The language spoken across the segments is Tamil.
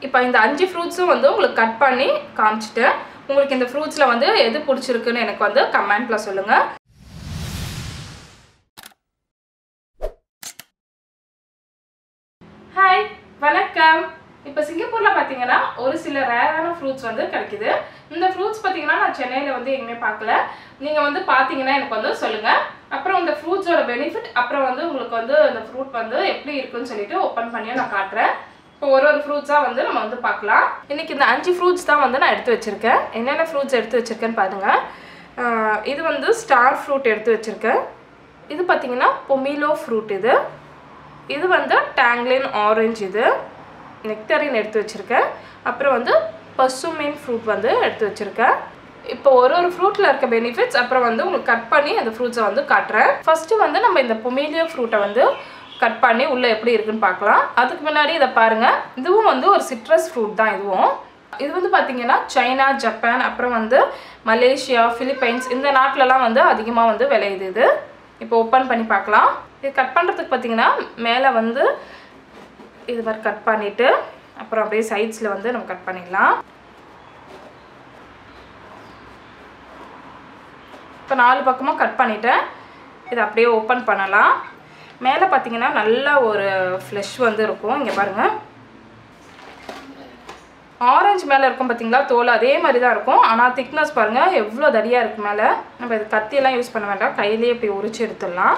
இப்போ இந்த அஞ்சு ஃப்ரூட்ஸும் வந்து உங்களுக்கு கட் பண்ணி காமிச்சிட்டேன் உங்களுக்கு இந்த ஃப்ரூட்ஸில் வந்து எது பிடிச்சிருக்குன்னு எனக்கு வந்து கமெண்ட்டில் சொல்லுங்கள் ஹாய் வணக்கம் இப்போ சிங்கப்பூரில் பார்த்தீங்கன்னா ஒரு சில ரேரான ஃப்ரூட்ஸ் வந்து கிடைக்குது இந்த ஃப்ரூட்ஸ் பார்த்தீங்கன்னா நான் சென்னையில் வந்து எங்கேயுமே பார்க்கல நீங்கள் வந்து பார்த்தீங்கன்னா எனக்கு வந்து சொல்லுங்கள் அப்புறம் இந்த ஃப்ரூட்ஸோட பெனிஃபிட் அப்புறம் வந்து உங்களுக்கு வந்து இந்த ஃப்ரூட் வந்து எப்படி இருக்குன்னு சொல்லிட்டு ஓப்பன் பண்ணியும் நான் காட்டுறேன் இப்போ ஒரு ஒரு ஃப்ரூட்ஸாக வந்து நம்ம வந்து பார்க்கலாம் இன்னைக்கு இந்த அஞ்சு ஃப்ரூட்ஸ் தான் வந்து நான் எடுத்து வச்சுருக்கேன் என்னென்ன ஃப்ரூட்ஸ் எடுத்து வச்சுருக்கேன்னு பாருங்கள் ஆஹ் இது வந்து ஸ்டார் ஃப்ரூட் எடுத்து வச்சுருக்கேன் இது பார்த்தீங்கன்னா பொமிலோ ஃப்ரூட் இது இது வந்து டேங்லின் ஆரஞ்சு இது நெக்டரின் எடுத்து வச்சுருக்கேன் அப்புறம் வந்து பசுமீன் ஃப்ரூட் வந்து எடுத்து வச்சுருக்கேன் இப்போ ஒரு ஒரு ஃப்ரூட்டில் இருக்க பெனிஃபிட்ஸ் அப்புறம் வந்து உங்களுக்கு கட் பண்ணி அந்த ஃப்ரூட்ஸை வந்து காட்டுறேன் ஃபஸ்ட்டு வந்து நம்ம இந்த பொமேலியோ ஃப்ரூட்டை வந்து கட் பண்ணி உள்ளே எப்படி இருக்குன்னு பார்க்கலாம் அதுக்கு முன்னாடி இதை பாருங்கள் இதுவும் வந்து ஒரு சிட்ரஸ் ஃப்ரூட் தான் இதுவும் இது வந்து பார்த்தீங்கன்னா சைனா ஜப்பான் அப்புறம் வந்து மலேசியா பிலிப்பைன்ஸ் இந்த நாட்டிலலாம் வந்து அதிகமாக வந்து விளையுது இது இப்போ ஓப்பன் பண்ணி பார்க்கலாம் இது கட் பண்ணுறதுக்கு பார்த்தீங்கன்னா மேலே வந்து இது மாதிரி கட் பண்ணிவிட்டு அப்புறம் அப்படியே சைட்ஸில் வந்து நம்ம கட் பண்ணிடலாம் இப்போ நாலு பக்கமும் கட் பண்ணிட்டேன் இதை அப்படியே ஓப்பன் பண்ணலாம் மேலே பார்த்தீங்கன்னா நல்ல ஒரு ஃப்ளெஷ் வந்து இருக்கும் இங்கே பாருங்கள் ஆரஞ்சு மேலே இருக்கும் பார்த்தீங்களா தோல் அதே மாதிரி தான் இருக்கும் ஆனால் திக்னஸ் பாருங்கள் எவ்வளோ தடியாக இருக்குது மேலே நம்ம இது கத்தியெல்லாம் யூஸ் பண்ண வேண்டாம் கையிலேயே இப்படி உரிச்சு எடுத்துடலாம்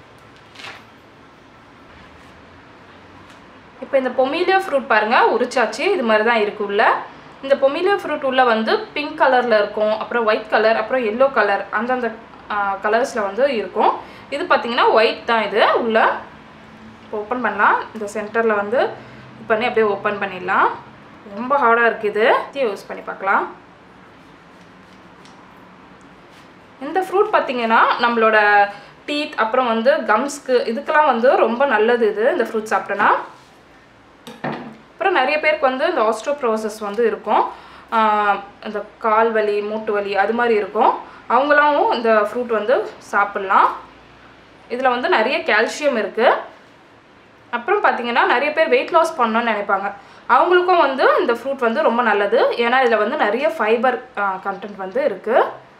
இப்போ இந்த பொமிலியோ ஃப்ரூட் பாருங்கள் உரிச்சாச்சு இது மாதிரி தான் இருக்குது உள்ள இந்த பொமிலியோ ஃப்ரூட் உள்ள வந்து பிங்க் கலரில் இருக்கும் அப்புறம் ஒயிட் கலர் அப்புறம் எல்லோ கலர் அந்தந்த கலர்ஸில் வந்து இருக்கும் இது பார்த்தீங்கன்னா ஒயிட் தான் இது உள்ள இப்போ ஓப்பன் பண்ணலாம் இந்த சென்டரில் வந்து இது பண்ணி அப்படியே ஓப்பன் பண்ணிடலாம் ரொம்ப ஹார்டாக இருக்குது இது யூஸ் பண்ணி பார்க்கலாம் இந்த ஃப்ரூட் பார்த்தீங்கன்னா நம்மளோட டீத் அப்புறம் வந்து கம்ஸ்க்கு இதுக்கெல்லாம் வந்து ரொம்ப நல்லது இது இந்த ஃப்ரூட் சாப்பிட்டோன்னா அப்புறம் நிறைய பேருக்கு வந்து இந்த ஆஸ்ட்ரோப்ரோசஸ் வந்து இருக்கும் ஆஹ் இந்த கால் வலி மூட்டு வலி அது மாதிரி இருக்கும் அவங்களாம் இந்த ஃப்ரூட் வந்து சாப்பிட்லாம் இதில் வந்து நிறைய கால்சியம் இருக்குது அப்புறம் பார்த்தீங்கன்னா நிறைய பேர் வெயிட் லாஸ் பண்ணணும்னு நினைப்பாங்க அவங்களுக்கும் வந்து இந்த ஃப்ரூட் வந்து ரொம்ப நல்லது ஏன்னா இதில் வந்து நிறைய ஃபைபர் கண்டென்ட் வந்து இருக்குது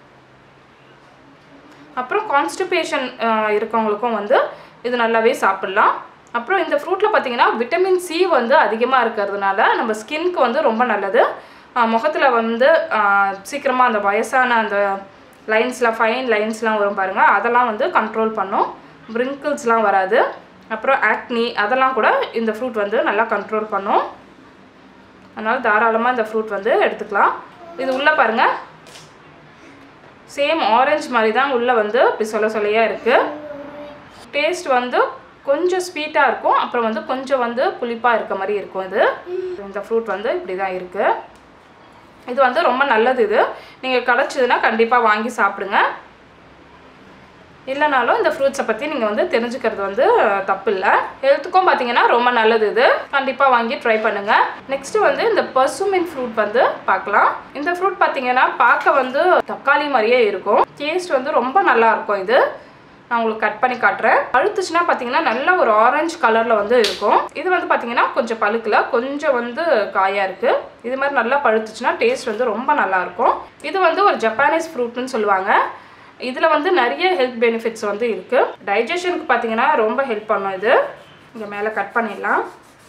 அப்புறம் கான்ஸ்டிபேஷன் இருக்கவங்களுக்கும் வந்து இது நல்லாவே சாப்பிட்லாம் அப்புறம் இந்த ஃப்ரூட்டில் பார்த்தீங்கன்னா விட்டமின் சி வந்து அதிகமாக இருக்கிறதுனால நம்ம ஸ்கின்க்கு வந்து ரொம்ப நல்லது முகத்தில் வந்து சீக்கிரமாக அந்த வயசான அந்த லைன்ஸ்லாம் ஃபைன் லைன்ஸ்லாம் வரும் பாருங்கள் அதெல்லாம் வந்து கண்ட்ரோல் பண்ணும் ப்ரிங்கிள்ஸ்லாம் வராது அப்புறம் ஆக்னி அதெல்லாம் கூட இந்த ஃப்ரூட் வந்து நல்லா கண்ட்ரோல் பண்ணும் அதனால் தாராளமாக இந்த ஃப்ரூட் வந்து எடுத்துக்கலாம் இது உள்ளே பாருங்கள் சேம் ஆரஞ்சு மாதிரி தான் உள்ளே வந்து இப்படி சொல்ல சொல்லையாக இருக்குது டேஸ்ட் வந்து கொஞ்சம் ஸ்வீட்டாக இருக்கும் அப்புறம் வந்து கொஞ்சம் வந்து புளிப்பாக இருக்க மாதிரி இருக்கும் இது இந்த ஃப்ரூட் வந்து இப்படி தான் இருக்குது இது வந்து ரொம்ப நல்லது இது நீங்கள் கிடச்சிதுன்னா கண்டிப்பாக வாங்கி சாப்பிடுங்க இல்லைனாலும் இந்த ஃப்ரூட்ஸை பற்றி நீங்கள் வந்து தெரிஞ்சுக்கிறது வந்து தப்பு இல்லை ஹெல்த்துக்கும் பார்த்தீங்கன்னா ரொம்ப நல்லது இது கண்டிப்பாக வாங்கி ட்ரை பண்ணுங்கள் நெக்ஸ்ட்டு வந்து இந்த பசுமின் ஃப்ரூட் வந்து பார்க்கலாம் இந்த ஃப்ரூட் பார்த்தீங்கன்னா பார்க்க வந்து தக்காளி மாதிரியே இருக்கும் டேஸ்ட் வந்து ரொம்ப நல்லா இருக்கும் இது நான் உங்களுக்கு கட் பண்ணி காட்டுறேன் பழுத்துச்சுன்னா பார்த்தீங்கன்னா நல்ல ஒரு ஆரஞ்சு கலரில் வந்து இருக்கும் இது வந்து பார்த்தீங்கன்னா கொஞ்சம் பழுக்கல கொஞ்சம் வந்து காயாக இருக்குது இது மாதிரி நல்லா பழுத்துச்சுன்னா டேஸ்ட் வந்து ரொம்ப நல்லா இருக்கும் இது வந்து ஒரு ஜப்பானீஸ் ஃப்ரூட்னு சொல்லுவாங்க இதில் வந்து நிறைய ஹெல்த் பெனிஃபிட்ஸ் வந்து இருக்குது டைஜஷனுக்கு பார்த்தீங்கன்னா ரொம்ப ஹெல்ப் பண்ணும் இது இங்கே மேலே கட் பண்ணிடலாம்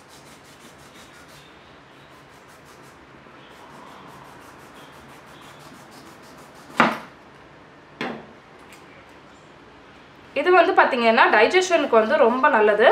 இது வந்து பார்த்தீங்கன்னா டைஜஷனுக்கு வந்து ரொம்ப நல்லது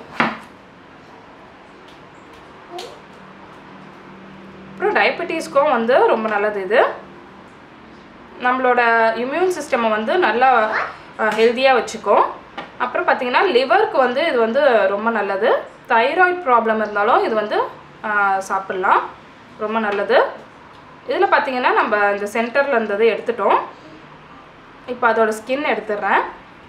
அப்புறம் டயபெட்டிஸ்க்கும் வந்து ரொம்ப நல்லது இது நம்மளோட இம்யூன் சிஸ்டமை வந்து நல்லா ஹெல்த்தியாக வச்சுக்கும் அப்புறம் பார்த்தீங்கன்னா லிவருக்கு வந்து இது வந்து ரொம்ப நல்லது தைராய்டு ப்ராப்ளம் இருந்தாலும் இது வந்து சாப்பிட்லாம் ரொம்ப நல்லது இதில் பார்த்தீங்கன்னா நம்ம இந்த சென்டரில் இருந்தது எடுத்துட்டோம் இப்போ அதோட ஸ்கின் எடுத்துடுறேன்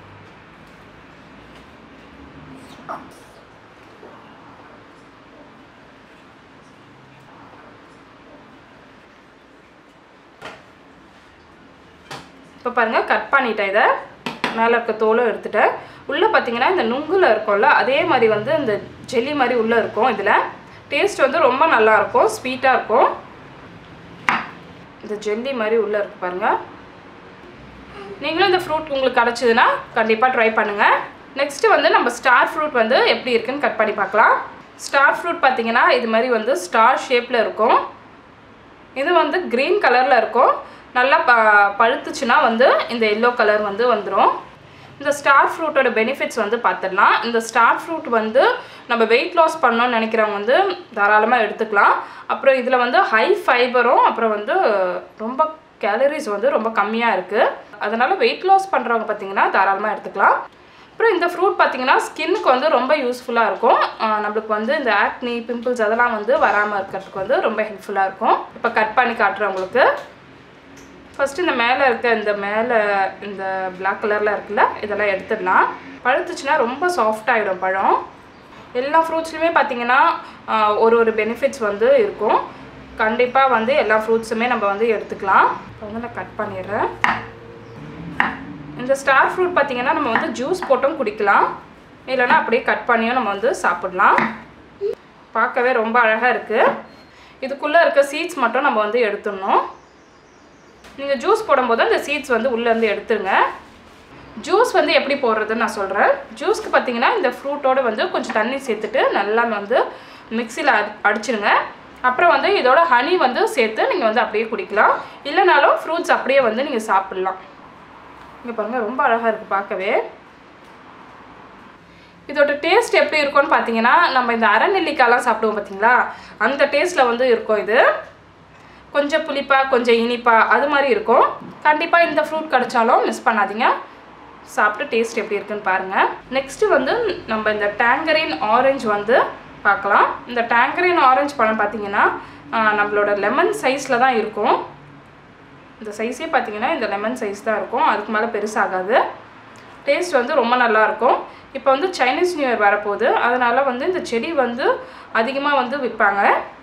இப்போ பாருங்கள் கட் பண்ணிட்டேன் இதை மேலே இருக்க தோலும் எடுத்துட்டேன் உள்ளே பார்த்தீங்கன்னா இந்த நுங்குல இருக்கும்ல அதே மாதிரி வந்து இந்த ஜெல்லி மாதிரி உள்ளே இருக்கும் இதில் டேஸ்ட் வந்து ரொம்ப நல்லா இருக்கும் ஸ்வீட்டாக இருக்கும் இந்த ஜெல்லி மாதிரி உள்ளே இருக்கு பாருங்கள் நீங்களும் இந்த ஃப்ரூட் உங்களுக்கு கிடச்சிதுன்னா கண்டிப்பாக ட்ரை பண்ணுங்கள் நெக்ஸ்ட்டு வந்து நம்ம ஸ்டார் ஃப்ரூட் வந்து எப்படி இருக்குன்னு கட் பண்ணி பார்க்கலாம் ஸ்டார் ஃப்ரூட் பார்த்தீங்கன்னா இது மாதிரி வந்து ஸ்டார் ஷேப்பில் இருக்கும் இது வந்து க்ரீன் கலரில் இருக்கும் நல்லா ப பழுத்துச்சுன்னா வந்து இந்த எல்லோ கலர் வந்து வந்துடும் இந்த ஸ்டார் ஃப்ரூட்டோட பெனிஃபிட்ஸ் வந்து பார்த்துடலாம் இந்த ஸ்டார் ஃப்ரூட் வந்து நம்ம வெயிட் லாஸ் பண்ணணும்னு நினைக்கிறவங்க வந்து தாராளமாக எடுத்துக்கலாம் அப்புறம் இதில் வந்து ஹை ஃபைபரும் அப்புறம் வந்து ரொம்ப கேலரிஸ் வந்து ரொம்ப கம்மியாக இருக்குது அதனால் வெயிட் லாஸ் பண்ணுறவங்க பார்த்தீங்கன்னா தாராளமாக எடுத்துக்கலாம் அப்புறம் இந்த ஃப்ரூட் பார்த்தீங்கன்னா ஸ்கின்னுக்கு வந்து ரொம்ப யூஸ்ஃபுல்லாக இருக்கும் ஆஹ் நம்மளுக்கு வந்து இந்த ஆக்னி பிம்பிள்ஸ் அதெல்லாம் வந்து வராமல் இருக்கிறதுக்கு வந்து ரொம்ப ஹெல்ப்ஃபுல்லாக இருக்கும் இப்போ கட் பண்ணி காட்டுறேன் உங்களுக்கு ஃபஸ்ட்டு இந்த மேலே இருக்க இந்த மேலே இந்த பிளாக் கலரில் இருக்குல்ல இதெல்லாம் எடுத்துடலாம் பழுத்துச்சுன்னா ரொம்ப சாஃப்ட் ஆகிடும் பழம் எல்லா ஃப்ரூட்ஸ்லையுமே பார்த்தீங்கன்னா ஆஹ் ஒரு ஒரு பெனிஃபிட்ஸ் வந்து இருக்கும் கண்டிப்பாக வந்து எல்லா ஃப்ரூட்ஸுமே நம்ம வந்து எடுத்துக்கலாம் இப்போ வந்து நான் கட் பண்ணிடுறேன் இந்த ஸ்டார் ஃப்ரூட் பார்த்தீங்கன்னா நம்ம வந்து ஜூஸ் போட்டும் குடிக்கலாம் இல்லைன்னா அப்படியே கட் பண்ணியும் நம்ம வந்து சாப்பிடலாம் பார்க்கவே ரொம்ப அழகாக இருக்குது இதுக்குள்ளே இருக்க சீட்ஸ் மட்டும் நம்ம வந்து எடுத்துடணும் நீங்கள் ஜூஸ் போடும்போது அந்த சீட்ஸ் வந்து உள்ளேருந்து எடுத்துருங்க ஜூஸ் வந்து எப்படி போடுறதுன்னு நான் சொல்கிறேன் ஜூஸ்க்கு பார்த்தீங்கன்னா இந்த ஃப்ரூட்டோட வந்து கொஞ்சம் தண்ணி சேர்த்துட்டு நல்லா வந்து மிக்சியில் அடிச்சிருங்க அப்புறம் வந்து இதோட ஹனி வந்து சேர்த்து நீங்கள் வந்து அப்படியே குடிக்கலாம் இல்லைனாலும் ஃப்ரூட்ஸ் அப்படியே வந்து நீங்கள் சாப்பிட்லாம் இங்கே பாருங்கள் ரொம்ப அழகாக இருக்குது பார்க்கவே இதோட டேஸ்ட் எப்படி இருக்கும்னு பார்த்தீங்கன்னா நம்ம இந்த அரைநெல்லிக்காய்லாம் சாப்பிடுவோம் பார்த்தீங்களா அந்த டேஸ்ட்டில் வந்து இருக்கும் இது கொஞ்சம் புளிப்பாக கொஞ்சம் இனிப்பாக அது மாதிரி இருக்கும் கண்டிப்பாக இந்த ஃப்ரூட் கிடைச்சாலும் மிஸ் பண்ணாதீங்க சாப்பிட்டு டேஸ்ட் எப்படி இருக்குன்னு பாருங்கள் நெக்ஸ்ட்டு வந்து நம்ம இந்த டேங்கரின் ஆரஞ்சு வந்து பார்க்கலாம் இந்த டேங்கரின் ஆரஞ்சு பழம் பார்த்தீங்கன்னா ஆஹ், நம்மளோட லெமன் சைஸில் தான் இருக்கும் இந்த சைஸே பார்த்தீங்கன்னா இந்த லெமன் சைஸ் தான் இருக்கும் அதுக்கு மேலே பெருசாகாது டேஸ்ட் வந்து ரொம்ப நல்லா இருக்கும் இப்போ வந்து சைனீஸ் நியூ இயர் வரப்போகுது அதனால் வந்து இந்த செடி வந்து அதிகமாக வந்து விற்பாங்க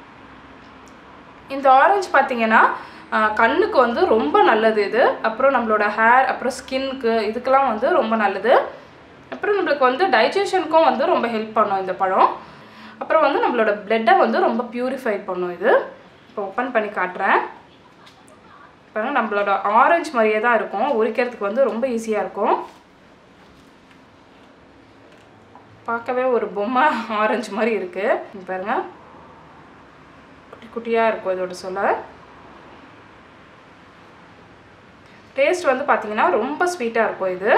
இந்த ஆரஞ்சு பார்த்தீங்கன்னா ஆஹ், கண்ணுக்கு வந்து ரொம்ப நல்லது இது அப்புறம் நம்மளோட ஹேர் அப்புறம் ஸ்கின்க்கு இதுக்கெல்லாம் வந்து ரொம்ப நல்லது அப்புறம் நம்மளுக்கு வந்து டைஜஷனுக்கும் வந்து ரொம்ப ஹெல்ப் பண்ணும் இந்த பழம் அப்புறம் வந்து நம்மளோட பிளட்டை வந்து ரொம்ப பியூரிஃபை பண்ணும் இது இப்போ ஓப்பன் பண்ணி காட்டுறேன் பாருங்க நம்மளோட ஆரஞ்சு மாதிரியே தான் இருக்கும் உரிக்கிறதுக்கு வந்து ரொம்ப ஈஸியாக இருக்கும் பார்க்கவே ஒரு பொம்மை ஆரஞ்சு மாதிரி இருக்குது இங்க பாருங்க குட்டி குட்டியாக இருக்கும் இதோட சொல்ல டேஸ்ட் வந்து பார்த்தீங்கன்னா ரொம்ப ஸ்வீட்டாக இருக்கும் இது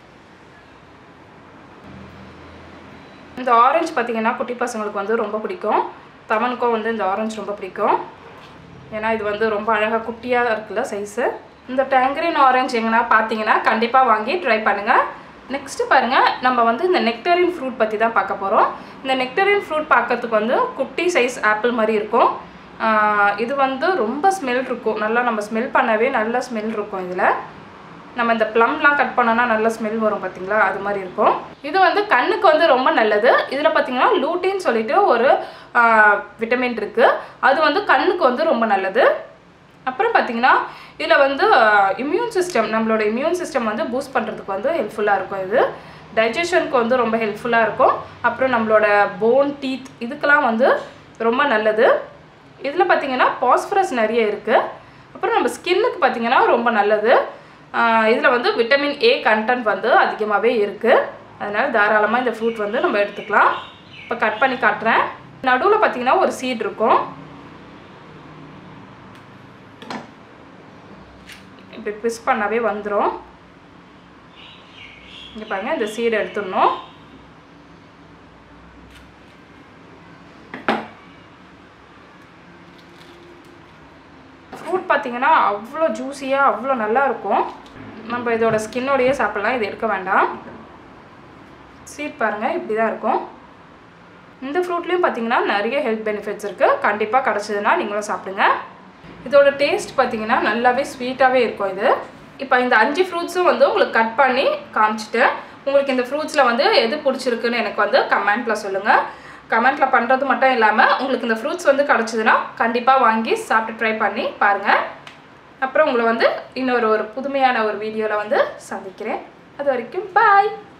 இந்த ஆரஞ்சு பார்த்தீங்கன்னா குட்டி பசங்களுக்கு வந்து ரொம்ப பிடிக்கும் தமனுக்கும் வந்து இந்த ஆரஞ்சு ரொம்ப பிடிக்கும் ஏன்னா இது வந்து ரொம்ப அழகாக குட்டியாக இருக்குல்ல சைஸு இந்த டேங்கரின் ஆரஞ்சு எங்கன்னா பார்த்தீங்கன்னா கண்டிப்பாக வாங்கி ட்ரை பண்ணுங்கள் நெக்ஸ்ட்டு பாருங்கள் நம்ம வந்து இந்த நெக்டரின் ஃப்ரூட் பற்றி தான் பார்க்க போகிறோம் இந்த நெக்டரின் ஃப்ரூட் பார்க்கறதுக்கு வந்து குட்டி சைஸ் ஆப்பிள் மாதிரி இருக்கும் ஆஹ் இது வந்து ரொம்ப ஸ்மெல் இருக்கும் நல்லா நம்ம ஸ்மெல் பண்ணவே நல்ல ஸ்மெல் இருக்கும் இதில் நம்ம இந்த ப்ளம்லாம் கட் பண்ணோன்னா நல்ல ஸ்மெல் வரும் பார்த்தீங்களா அது மாதிரி இருக்கும் இது வந்து கண்ணுக்கு வந்து ரொம்ப நல்லது இதில் பார்த்தீங்கன்னா லூட்டின்னு சொல்லிட்டு ஒரு விட்டமின் இருக்குது அது வந்து கண்ணுக்கு வந்து ரொம்ப நல்லது அப்புறம் பார்த்தீங்கன்னா இதில் வந்து இம்யூன் சிஸ்டம் நம்மளோட இம்யூன் சிஸ்டம் வந்து பூஸ்ட் பண்ணுறதுக்கு வந்து ஹெல்ப்ஃபுல்லாக இருக்கும் இது டைஜஷனுக்கு வந்து ரொம்ப ஹெல்ப்ஃபுல்லாக இருக்கும் அப்புறம் நம்மளோட போன் டீத் இதுக்கெல்லாம் வந்து ரொம்ப நல்லது இதில் பார்த்தீங்கன்னா பாஸ்பரஸ் நிறைய இருக்குது அப்புறம் நம்ம ஸ்கின்னுக்கு பார்த்தீங்கன்னா ரொம்ப நல்லது இதில் வந்து விட்டமின் ஏ கண்டென்ட் வந்து அதிகமாகவே இருக்குது அதனால் தாராளமாக இந்த ஃப்ரூட் வந்து நம்ம எடுத்துக்கலாம் இப்போ கட் பண்ணி காட்டுறேன் நடுவில் பார்த்தீங்கன்னா ஒரு சீட் இருக்கும் இப்படி ட்விஸ்ட் பண்ணாவே வந்துடும் இங்கே பாருங்க இந்த சீடை எடுத்துடணும் ஃப்ரூட் பார்த்தீங்கன்னா அவ்வளோ ஜூஸியாக அவ்வளோ நல்லா இருக்கும் நம்ம இதோட ஸ்கின்னோடையே சாப்பிட்லாம் இது எடுக்க வேண்டாம் சீட் பாருங்கள் இப்படி தான் இருக்கும் இந்த ஃப்ரூட்லேயும் பார்த்தீங்கன்னா நிறைய ஹெல்த் பெனிஃபிட்ஸ் இருக்குது கண்டிப்பாக கிடச்சதுன்னா நீங்களும் சாப்பிடுங்க இதோட டேஸ்ட் பார்த்தீங்கன்னா நல்லாவே ஸ்வீட்டாகவே இருக்கும் இது இப்போ இந்த அஞ்சு ஃப்ரூட்ஸும் வந்து உங்களுக்கு கட் பண்ணி காமிச்சிட்டேன் உங்களுக்கு இந்த ஃப்ரூட்ஸில் வந்து எது பிடிச்சிருக்குன்னு எனக்கு வந்து கமெண்ட்டில் சொல்லுங்கள் கமெண்ட்டில் பண்ணுறது மட்டும் இல்லாமல் உங்களுக்கு இந்த ஃப்ரூட்ஸ் வந்து கிடச்சிதுன்னா கண்டிப்பாக வாங்கி சாப்பிட்டு ட்ரை பண்ணி பாருங்கள் அப்புறம் உங்களை வந்து இன்னொரு ஒரு புதுமையான ஒரு வீடியோவில் வந்து சந்திக்கிறேன் அது வரைக்கும் பாய்